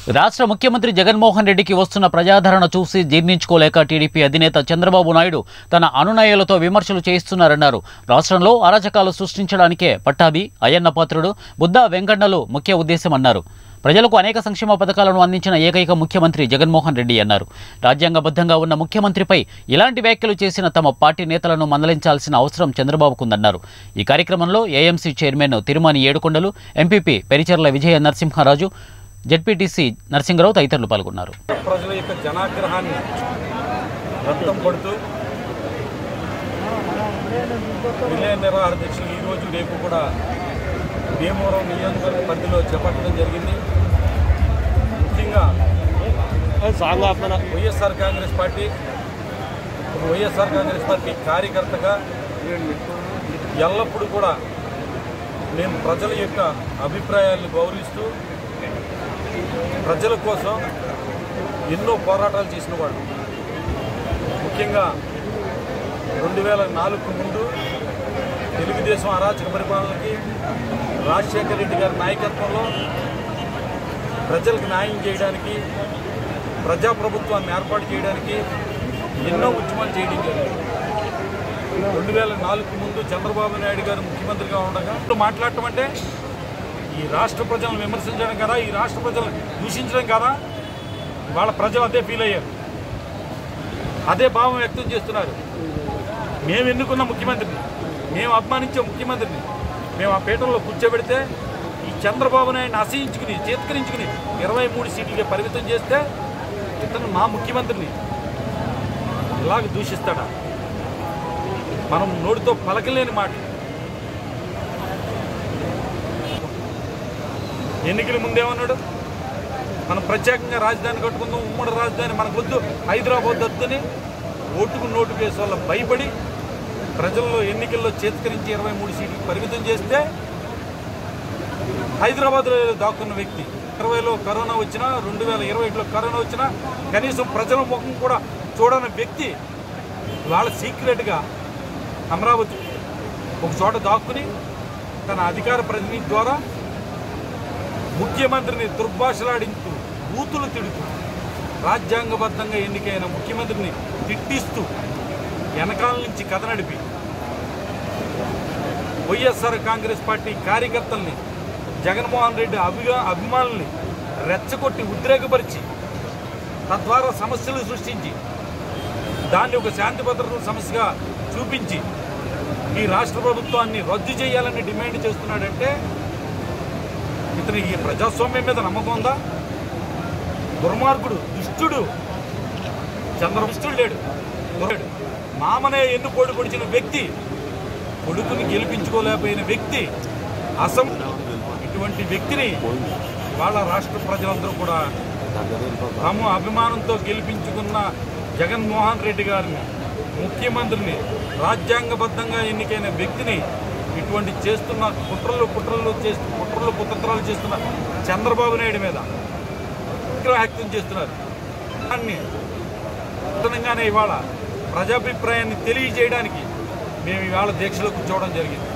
రాష్ట్ర ముఖ్యమంత్రి జగన్మోహన్ రెడ్డికి వస్తున్న ప్రజాదరణ చూసి జీర్ణించుకోలేక టీడీపీ అధినేత చంద్రబాబు నాయుడు తన అనునయులతో విమర్శలు చేయిస్తున్నారన్నారు రాష్ట్రంలో అరాచకాలు సృష్టించడానికే పట్టాభి అయ్యన్న పాత్రుడు బుద్ధా వెంకన్నలు ముఖ్య ఉద్దేశమన్నారు ప్రజలకు అనేక సంక్షేమ పథకాలను అందించిన ఏకైక ముఖ్యమంత్రి జగన్మోహన్ రెడ్డి అన్నారు రాజ్యాంగబద్ధంగా ఉన్న ముఖ్యమంత్రిపై ఇలాంటి వ్యాఖ్యలు చేసిన తమ పార్టీ నేతలను మందలించాల్సిన అవసరం చంద్రబాబుకుందన్నారు ఈ కార్యక్రమంలో AMC chairman Tirumani Yedukondalu MPP Pericherla Vijaya Narasimharaju ZPTC Narasimharao తదితరులు పాల్గొన్నారు ప్రజల యొక్క జనాగ్రహాన్ని రక్తం పడుతూ విలయ నిర్వహణ దీక్షలు ఈరోజు రేపు కూడా భీమవరం నియోజకవర్గ పరిధిలో చేపట్టడం జరిగింది ముఖ్యంగా YSR Congress party YSR Congress party కార్యకర్తగా ఎల్లప్పుడూ కూడా మేము ప్రజల యొక్క అభిప్రాయాలను గౌరవిస్తూ ప్రజల కోసం ఎన్నో పోరాటాలు చేసిన వాళ్ళు ముఖ్యంగా రెండు వేల నాలుగు ముందు తెలుగుదేశం అరాచక పరిపాలనకి రాజశేఖర రెడ్డి గారి నాయకత్వంలో ప్రజలకు న్యాయం చేయడానికి ప్రజాప్రభుత్వాన్ని ఏర్పాటు చేయడానికి ఎన్నో ఉద్యమాలు చేయడం జరిగింది రెండు వేల నాలుగు ముందు చంద్రబాబు నాయుడు గారు ముఖ్యమంత్రిగా ఉండగా ఇప్పుడు మాట్లాడటం అంటే ఈ రాష్ట్ర ప్రజలను విమర్శించడం కదా ఈ రాష్ట్ర ప్రజలను దూషించడం కదా వాళ్ళ ప్రజలు అదే ఫీల్ అయ్యారు అదే భావం వ్యక్తం చేస్తున్నారు మేము ఎన్నుకున్న ముఖ్యమంత్రిని మేము అభిమానించే ముఖ్యమంత్రిని మేము ఆ పీఠంలో కూర్చోబెడితే ఈ చంద్రబాబు నాయుడిని అసహించుకుని చేత్కరించుకుని ఇరవై మూడు సీట్లకి పరిమితం చేస్తే ఇతను మా ముఖ్యమంత్రిని ఇలాగ దూషిస్తాడా మనం నోటితో పలకలేని మాట ఎన్నికల ముందేమన్నాడు మనం ప్రత్యేకంగా రాజధాని కట్టుకుందాం ఉమ్మడి రాజధాని మనకు వద్దు హైదరాబాద్ వద్దని ఓటుకు నోటు కేసు వల్ల భయపడి ప్రజల్లో ఎన్నికల్లో చేత్కరించి ఇరవై మూడు సీట్లకు పరిమితం చేస్తే హైదరాబాద్లో దాక్కున్న వ్యక్తి ఇరవైలో కరోనా వచ్చినా రెండు వేల ఇరవై ఒకటిలో కరోనా వచ్చినా కనీసం ప్రజల ముఖం కూడా చూడని వ్యక్తి వాళ్ళ సీక్రెట్గా అమరావతి ఒక చోట దాక్కుని తన అధికార ప్రతినిధి ద్వారా ముఖ్యమంత్రిని దుర్భాషలాడించు బూతులు తిడుతూ రాజ్యాంగబద్ధంగా ఎన్నికైన ముఖ్యమంత్రిని తిట్టిస్తూ వెనకాల నుంచి కథ నడిపి వైఎస్ఆర్ కాంగ్రెస్ పార్టీ కార్యకర్తల్ని జగన్మోహన్ రెడ్డి అభిగా అభిమానుల్ని రెచ్చగొట్టి ఉద్రేకపరిచి తద్వారా సమస్యలు సృష్టించి దాన్ని ఒక శాంతి భద్రతల సమస్యగా చూపించి ఈ రాష్ట్ర ప్రభుత్వాన్ని రద్దు చేయాలని డిమాండ్ చేస్తున్నాడంటే ఇతనికి ప్రజాస్వామ్యం మీద నమ్మకం ఉందా దుర్మార్గుడు దుష్టుడు చంద్రదుష్టుడు లేడు దుర్మార్గుడు. మామనే ఎన్ను పోటీ పొడిచిన వ్యక్తి కొడుకుని గెలిపించుకోలేకపోయిన వ్యక్తి అసం ఇటువంటి వ్యక్తిని వాళ్ళ రాష్ట్ర ప్రజలందరూ కూడా తమ అభిమానంతో గెలిపించుకున్న జగన్మోహన్ రెడ్డి గారిని ముఖ్యమంత్రిని రాజ్యాంగబద్ధంగా ఎన్నికైన వ్యక్తిని ఇటువంటి చేస్తున్న కుట్రలు కుట్రలు చేస్తూ కుట్రలు కుతంత్రాలు చేస్తున్న చంద్రబాబు నాయుడు మీద వ్యక్తం చేస్తున్నారు దాన్ని నూతనంగానే ఇవాళ ప్రజాభిప్రాయాన్ని తెలియజేయడానికి మేము ఇవాళ దీక్షలో కూర్చోవడం జరిగింది